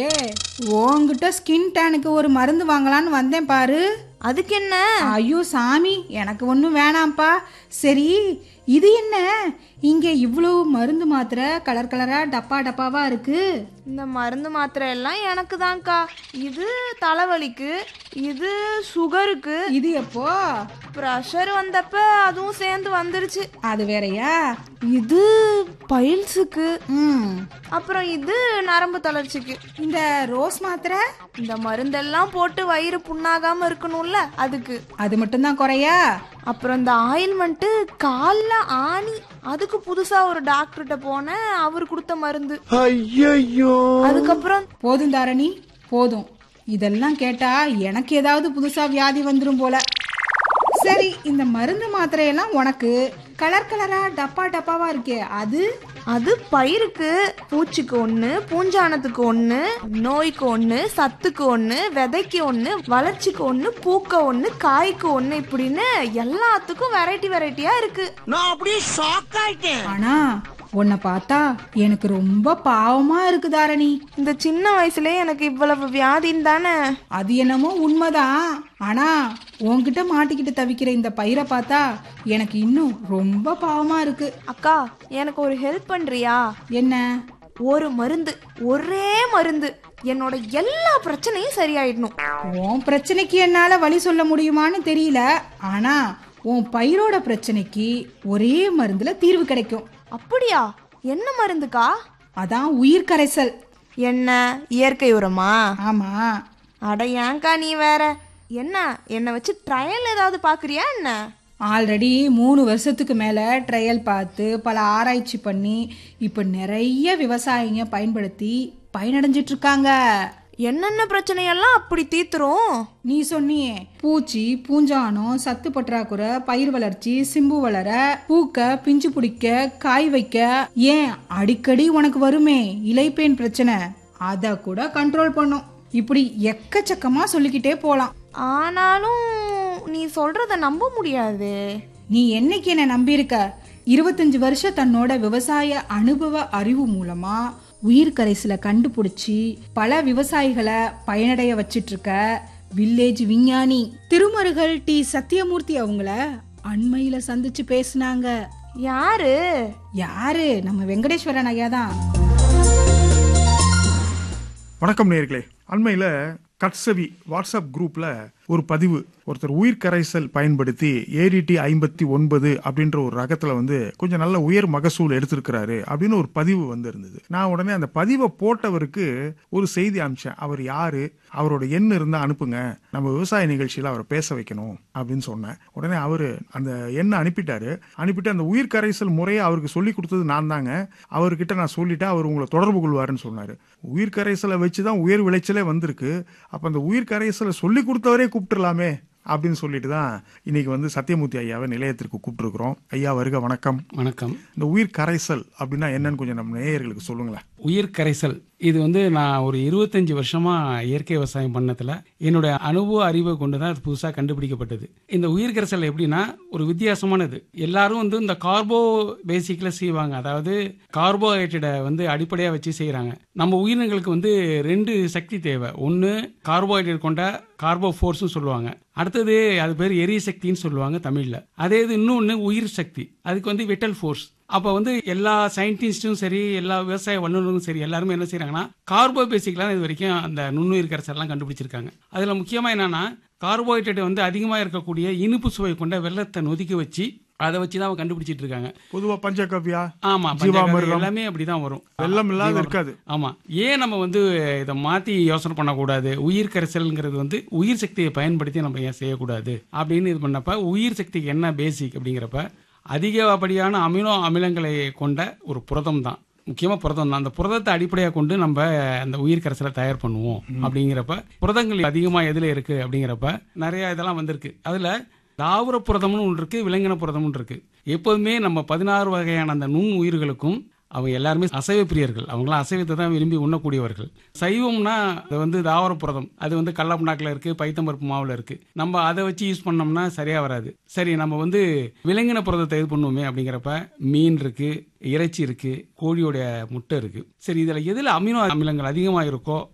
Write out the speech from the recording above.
ஏ உன்கிட்ட ஸ்கின் டேனுக்கு ஒரு மருந்து வாங்கலான்னு வந்தேன் பாரு அதுக்கு என்ன ஐயோ சாமி எனக்கு ஒன்றும் வேணாம்ப்பா சரி இது என்ன இங்கே இவ்வளோ மருந்து மாத்திரை கலர் கலராக டப்பா டப்பாவா இருக்கு இந்த மருந்து மாத்திரை எல்லாம் எனக்கு தான்க்கா இது தலைவலிக்கு இது சுகருக்கு இது எப்போ ப்ரெஷர் வந்தப்ப அதுவும் சேர்ந்து வந்துருச்சு அது வேறயா இது பைல்ஸுக்கு ம் அப்புறம் இது நரம்பு தளர்ச்சிக்கு இந்த ரோஸ் மாத்திரை இந்த மருந்தெல்லாம் போட்டு வயிறு புண்ணாகாம இருக்கணும்ல அதுக்கு அது மட்டும்தான் குறையா அப்புறம் இந்த ஆயில்மெண்ட்டு கால்ல ஆணி அதுக்கு புதுசா ஒரு டாக்டர்கிட்ட போனேன் அவர் கொடுத்த மருந்து அதுக்கப்புறம் போதும் தாரணி போதும் இதெல்லாம் கேட்டா எனக்கு ஏதாவது புதுசா வியாதி வந்துடும் போல சரி இந்த மருந்து மாத்திரையெல்லாம் உனக்கு கலர் கலரா டப்பா டப்பாவா இருக்கே அது அது பயிருக்கு பூச்சிக்கு ஒன்று பூஞ்சானத்துக்கு ஒன்று நோய்க்கு ஒன்று சத்துக்கு ஒன்று விதைக்கு ஒன்று வளர்ச்சிக்கு ஒன்று பூக்க ஒன்று காய்க்கு ஒன்று இப்படின்னு எல்லாத்துக்கும் வெரைட்டி வெரைட்டியா இருக்கு நான் அப்படியே ஷாக் ஆயிட்டேன் ஆனா உன்னை பார்த்தா எனக்கு ரொம்ப பாவமா இருக்கு தாரணி இந்த சின்ன வயசுலயே எனக்கு இவ்வளவு வியாதின்னு தானே அது என்னமோ உண்மைதான் ஆனா உன்கிட்ட மாட்டிக்கிட்டு தவிக்கிற இந்த பயிரை பார்த்தா எனக்கு இன்னும் ரொம்ப பாவமா இருக்கு அக்கா எனக்கு ஒரு ஹெல்ப் பண்றியா என்ன ஒரு மருந்து ஒரே மருந்து என்னோட எல்லா பிரச்சனையும் சரியாயிடணும் உன் பிரச்சனைக்கு என்னால வழி சொல்ல முடியுமான்னு தெரியல ஆனா உன் பயிரோட பிரச்சனைக்கு ஒரே மருந்துல தீர்வு கிடைக்கும் அப்படியா என்ன மருந்துக்கா அதான் உயிர் கரைசல் என்ன இயற்கை உரமா ஆமா அட ஏன்க்கா நீ வேற என்ன என்னை வச்சு ட்ரையல் ஏதாவது பாக்குறியா என்ன ஆல்ரெடி மூணு வருஷத்துக்கு மேலே ட்ரையல் பார்த்து பல ஆராய்ச்சி பண்ணி இப்போ நிறைய விவசாயிங்க பயன்படுத்தி பயனடைஞ்சிட்டு இருக்காங்க என்னென்ன பிரச்சனையெல்லாம் அப்படி தீத்துரும் நீ சொன்னியே பூச்சி பூஞ்சானம் சத்து பற்றாக்குறை பயிர் வளர்ச்சி சிம்பு வளர பூக்க பிஞ்சு பிடிக்க காய் வைக்க ஏன் அடிக்கடி உனக்கு வருமே இலைப்பேன் பிரச்சனை அதை கூட கண்ட்ரோல் பண்ணும் இப்படி எக்கச்சக்கமா சொல்லிக்கிட்டே போலாம் ஆனாலும் நீ சொல்றத நம்ப முடியாது நீ என்னைக்கு என்ன நம்பியிருக்க இருபத்தஞ்சு வருஷம் தன்னோட விவசாய அனுபவ அறிவு மூலமா உயிர் கரைசலை கண்டுபிடிச்சி பல விவசாயிகளை பயனடைய வச்சிட்டு இருக்க வில்லேஜ் விஞ்ஞானி திருமருகல் டி சத்தியமூர்த்தி அவங்கள அண்மையில சந்திச்சு பேசுனாங்க யாரு யாரு நம்ம வெங்கடேஸ்வரன் ஐயா தான் வணக்கம் நேர்களே அண்மையில் கட்சவி வாட்ஸ்அப் குரூப்ல ஒரு பதிவு ஒருத்தர் உயிர் கரைசல் பயன்படுத்தி ஏடிடி ஐம்பத்தி ஒன்பது அப்படின்ற ஒரு ரகத்துல வந்து கொஞ்சம் நல்ல உயர் மகசூல் எடுத்திருக்கிறாரு அப்படின்னு ஒரு பதிவு வந்து இருந்தது நான் உடனே அந்த பதிவை போட்டவருக்கு ஒரு செய்தி அனுப்பிச்சேன் அவர் யாரு அவரோட எண் இருந்தா அனுப்புங்க நம்ம விவசாய நிகழ்ச்சியில அவரை பேச வைக்கணும் அப்படின்னு சொன்னேன் உடனே அவரு அந்த எண்ணை அனுப்பிட்டாரு அனுப்பிட்டு அந்த உயிர் கரைசல் முறையை அவருக்கு சொல்லி கொடுத்தது நான் தாங்க அவர்கிட்ட நான் சொல்லிட்டேன் அவர் உங்களை தொடர்பு கொள்வாருன்னு சொன்னாரு உயிர் கரைசலை வச்சு தான் உயர் விளைச்சலே வந்திருக்கு அப்ப அந்த உயிர் கரைசலை சொல்லி கொடுத்தவரே கூப்பிட்டுலாமே அப்படின்னு சொல்லிட்டு தான் இன்னைக்கு வந்து சத்தியமூர்த்தி ஐயாவை நிலையத்திற்கு கூப்பிட்டுருக்குறோம் ஐயா வருக வணக்கம் வணக்கம் இந்த உயிர் கரைசல் அப்படின்னா என்னன்னு கொஞ்சம் நம்ம நேயர்களுக்கு சொல்லுங்களேன் உயிர் கரைசல் இது வந்து நான் ஒரு இருபத்தஞ்சு வருஷமா இயற்கை விவசாயம் பண்ணதுல என்னுடைய அனுபவ அறிவை கொண்டு தான் அது புதுசாக கண்டுபிடிக்கப்பட்டது இந்த உயிர் கரைசல் எப்படின்னா ஒரு வித்தியாசமானது எல்லாரும் வந்து இந்த கார்போ பேசிக்கில் செய்வாங்க அதாவது கார்போஹைட்ரேட்டை வந்து அடிப்படையாக வச்சு செய்கிறாங்க நம்ம உயிரினங்களுக்கு வந்து ரெண்டு சக்தி தேவை ஒன்று கார்போஹைட்ரேட் கொண்ட கார்போ ஃபோர்ஸ்னு சொல்லுவாங்க அடுத்தது அது பேர் எரி சக்தின்னு சொல்லுவாங்க தமிழில் அதே இது இன்னொன்று உயிர் சக்தி அதுக்கு வந்து விட்டல் ஃபோர்ஸ் அப்போ வந்து எல்லா சயின்டிஸ்டும் சரி எல்லா விவசாய வல்லுநரும் சரி எல்லாருமே என்ன செய்றாங்கன்னா கார்போ பேசிக்லாம் இது வரைக்கும் அந்த நுண்ணுயிர் கரைசல்லாம் கண்டுபிடிச்சிருக்காங்க அதில் முக்கியமாக என்னன்னா கார்போஹைட்ரேட் வந்து அதிகமாக இருக்கக்கூடிய இனிப்பு சுவை கொண்ட வெள்ளத்தை நொதிக்க வச்சு அதை வச்சு தான் அவங்க கண்டுபிடிச்சிட்டு இருக்காங்க பொதுவா பஞ்சகவ்யா ஆமா ஜீவாமிர்தம். பஞ்சகவ்யம் எல்லாமே அப்படிதான் வரும் வெள்ளம் இல்லாத ஜீவாமிர்தம். இருக்காது. ஆமா ஏன் நம்ம வந்து இதை மாத்தி யோசனை பண்ணக்கூடாது உயிர் கரைசல்ங்கிறது வந்து உயிர் சக்தியை பயன்படுத்தி நம்ம ஏன் செய்யக்கூடாது அப்படின்னு இது பண்ணப்ப உயிர் சக்திக்கு என்ன பேசிக் அப்படிங்கிறப்ப அதிகப்படியான அமினோ அமிலங்களை கொண்ட ஒரு புரதம் தான் முக்கியமா புரதம் தான் அந்த புரதத்தை அடிப்படையாக கொண்டு நம்ம அந்த உயிர் கரைசலை தயார் பண்ணுவோம் அப்படிங்கிறப்ப புரதங்கள் அதிகமா எதுல இருக்கு அப்படிங்கிறப்ப நிறைய இதெல்லாம் வந்திருக்கு அதுல தாவர புரதம்னு ஒன்று இருக்கு விலங்கின புரதம்னு இருக்கு எப்போதுமே நம்ம பதினாறு வகையான அந்த நுண் உயிர்களுக்கும் அவங்க எல்லாருமே அசைவ பிரியர்கள் அவங்களாம் அசைவத்தை தான் விரும்பி உண்ணக்கூடியவர்கள் சைவம்னா அது வந்து தாவர புரதம் அது வந்து கடல புண்ணாக்கில் இருக்கு பைத்தம்பருப்பு மாவுல இருக்கு நம்ம அதை வச்சு யூஸ் பண்ணோம்னா சரியா வராது சரி நம்ம வந்து விலங்கின புரதத்தை இது பண்ணுவோமே அப்படிங்கிறப்ப மீன் இருக்கு இறைச்சி இருக்கு கோழியோட முட்டை இருக்கு சரி இதுல எதுல அமினோ அமிலங்கள் அதிகமாக இருக்கோ